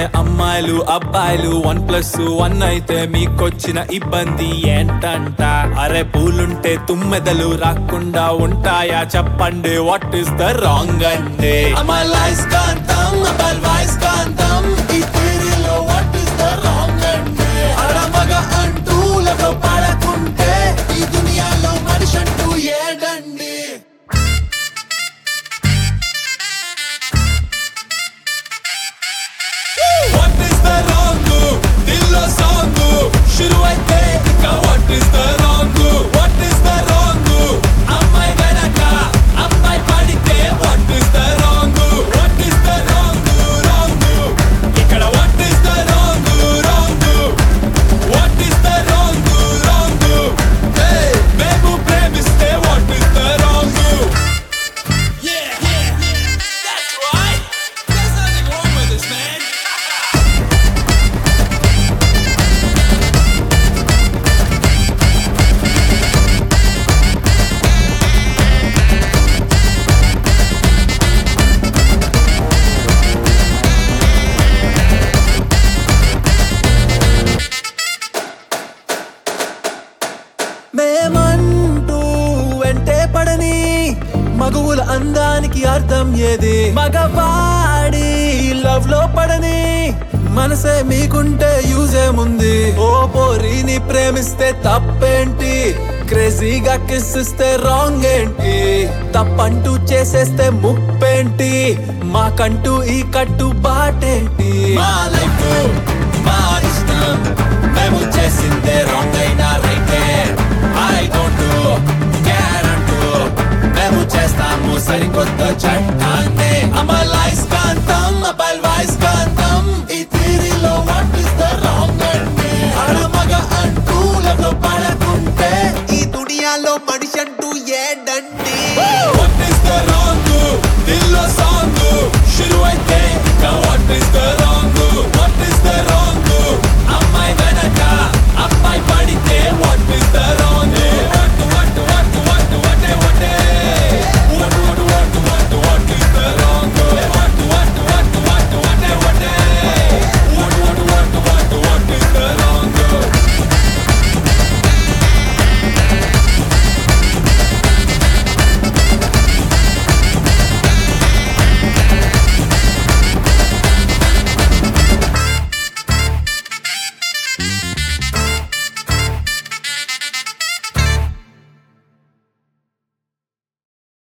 అమ్మాయిలు అబ్బాయిలు one plus one అయితే మీకొచ్చిన ఇబ్బంది ఏంటంట అరే పూలుంటే తుమ్మెదలు రాకుండా ఉంటాయా చెప్పండి వాట్ ఇస్ ద రాంగ్ అంటే అమలైస్ కాంతం అబల్ వాయిస్ కాంతం ఈ థియరీలో వాట్ ఇస్ ద రాంగ్ అంటే అడమగ అంటూ లెవ పడకుంటే ఈ దునియాలో మనిషి అంటూ ఏడండి What is the wrong? దిల్లో సాంగ్ షురు అయితే ఇక what is the wrong? What is the wrong? అమ్మాయి వెనక అమ్మాయి పడితే what is the wrong? What is the wrong? Wrong. ఇక్కడ what is the wrong? Wrong. What is the wrong? Wrong. Hey, మేము ప్రేమిస్తే what is the wrong? Yeah, yeah, yeah. That's right. There's nothing wrong with this, man. మేమంటూ వెంటే పడని మగువుల అందానికి అర్థం ఏది మగవాడి love లో పడని మనసే మీకుంటే యూజ్ ఏముంది ఓ పోరిని ప్రేమిస్తే తప్పేంటి క్రేజీగా కిస్ ఇస్తే రాంగ్ ఏంటి తప్పంటూ చేసేస్తే ముప్పేంటి మాకంటూ ఈ కట్టు బాటేంటి మా లైఫ్ మా ఇష్టం మేము